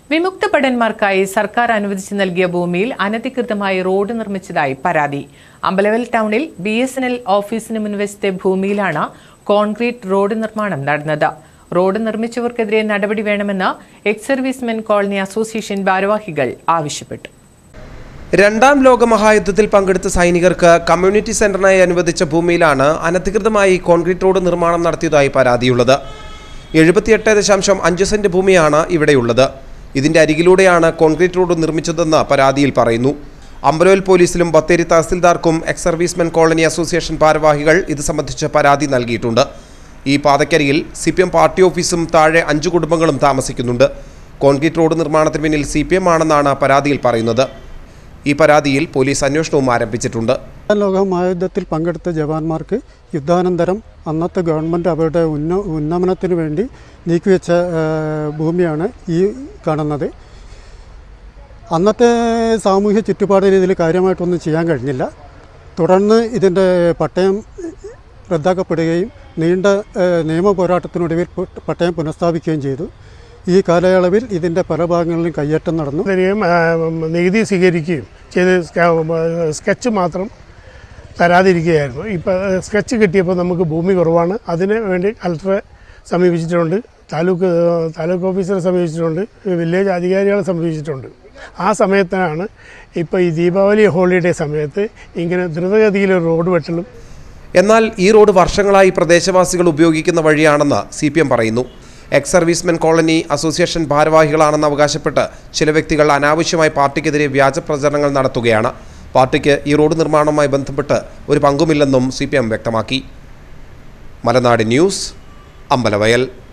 വിമുക്ത ഭടന്മാർക്കായി സർക്കാർ അനുവദിച്ചു നൽകിയ ഭൂമിയിൽ അനധികൃതമായി റോഡ് നിർമ്മിച്ചതായി പരാതി അമ്പലവൽ ടൗണിൽ ബി എസ് എൻ എൽ ഓഫീസിന് മുൻവശത്തെ ഭൂമിയിലാണ് കോൺക്രീറ്റ് റോഡ് നിർമ്മാണം നടന്നത് റോഡ് നിർമ്മിച്ചവർക്കെതിരെ നടപടി വേണമെന്ന് എക്സ് സർവീസ്മെൻ കോളനി അസോസിയേഷൻ ഭാരവാഹികൾ ആവശ്യപ്പെട്ടു രണ്ടാം ലോക മഹായുദ്ധത്തിൽ പങ്കെടുത്ത സൈനികർക്ക് കമ്മ്യൂണിറ്റി സെന്ററിനായി അനുവദിച്ച ഭൂമിയിലാണ് അനധികൃതമായി കോൺക്രീറ്റ് റോഡ് നിർമ്മാണം നടത്തിയതായി പരാതിയുള്ളത് എഴുപത്തിയെട്ട് ദശാംശം അഞ്ച് സെന്റ് ഭൂമിയാണ് ഇവിടെയുള്ളത് ഇതിന്റെ അരികിലൂടെയാണ് കോൺക്രീറ്റ് റോഡ് നിർമ്മിച്ചതെന്ന് പരാതിയിൽ പറയുന്നു അമ്പലോൽ പോലീസിലും ബത്തേരി തഹസിൽദാർക്കും എക്സ് സർവീസ്മെൻ കോളനി അസോസിയേഷൻ ഭാരവാഹികൾ ഇത് സംബന്ധിച്ച് പരാതി നൽകിയിട്ടുണ്ട് ഈ പാതക്കരിയിൽ സി പി എം പാർട്ടി ഓഫീസും താഴെ അഞ്ചു കുടുംബങ്ങളും താമസിക്കുന്നുണ്ട് കോൺക്രീറ്റ് റോഡ് നിർമ്മാണത്തിന് പിന്നിൽ സി പി എം ആണെന്നാണ് പരാതിയിൽ പറയുന്നത് ഈ പരാതിയിൽ പോലീസ് അന്വേഷണവും ആരംഭിച്ചിട്ടുണ്ട് രണ്ടാം ലോക മഹായുദ്ധത്തിൽ പങ്കെടുത്ത ജവാന്മാർക്ക് യുദ്ധാനന്തരം അന്നത്തെ ഗവൺമെൻറ് അവരുടെ ഉന്ന ഉന്നമനത്തിന് വേണ്ടി നീക്കിവെച്ച ആ, ഭൂമിയാണ് ഈ കാണുന്നത് അന്നത്തെ സാമൂഹ്യ ചുറ്റുപാടിൽ ഇതിൽ കാര്യമായിട്ടൊന്നും ചെയ്യാൻ കഴിഞ്ഞില്ല തുടർന്ന് ഇതിൻ്റെ പട്ടയം റദ്ദാക്കപ്പെടുകയും നീണ്ട ആ, നിയമ പോരാട്ടത്തിനൊടുവിൽ പ- പട്ടയം പുനഃസ്ഥാപിക്കുകയും ചെയ്തു ഈ കാലയളവിൽ ഇതിൻ്റെ പല ഭാഗങ്ങളിലും കയ്യേറ്റം നടന്നു തരികയും ആ, നികുതി സ്വീകരിക്കുകയും ചെയ്ത് സ്ക- സ്കെച്ച് മാത്രം തരാതിരിക്കുകയായിരുന്നു ഇപ്പോൾ സ്കെച്ച് കിട്ടിയപ്പോൾ നമുക്ക് ഭൂമി കുറവാണ് അതിന് വേണ്ടി കളക്ടറെ സമീപിച്ചിട്ടുണ്ട് താലൂക്ക് താലൂക്ക് ഓഫീസറെ സമീപിച്ചിട്ടുണ്ട് വില്ലേജ് അധികാരികളെ സമീപിച്ചിട്ടുണ്ട് ആ സമയത്താണ് ഇപ്പോൾ ഈ ദീപാവലി ഹോളിഡേ സമയത്ത് ഇങ്ങനെ ദ്രുതഗതിയിൽ റോഡ് വെട്ടലും എന്നാൽ ഈ റോഡ് വർഷങ്ങളായി പ്രദേശവാസികൾ ഉപയോഗിക്കുന്ന വഴിയാണെന്ന് സി പി എം പറയുന്നു എക്സ് സർവീസ്മെൻ കോളനി അസോസിയേഷൻ ഭാരവാഹികളാണെന്ന് അവകാശപ്പെട്ട് ചില വ്യക്തികൾ അനാവശ്യമായി പാർട്ടിക്കെതിരെ വ്യാജ പ്രചരണങ്ങൾ നടത്തുകയാണ് പാർട്ടിക്ക് ഈ റോഡ് നിർമ്മാണവുമായി ബന്ധപ്പെട്ട് ഒരു പങ്കുമില്ലെന്നും സി വ്യക്തമാക്കി മലനാട് ന്യൂസ് അമ്പലവയൽ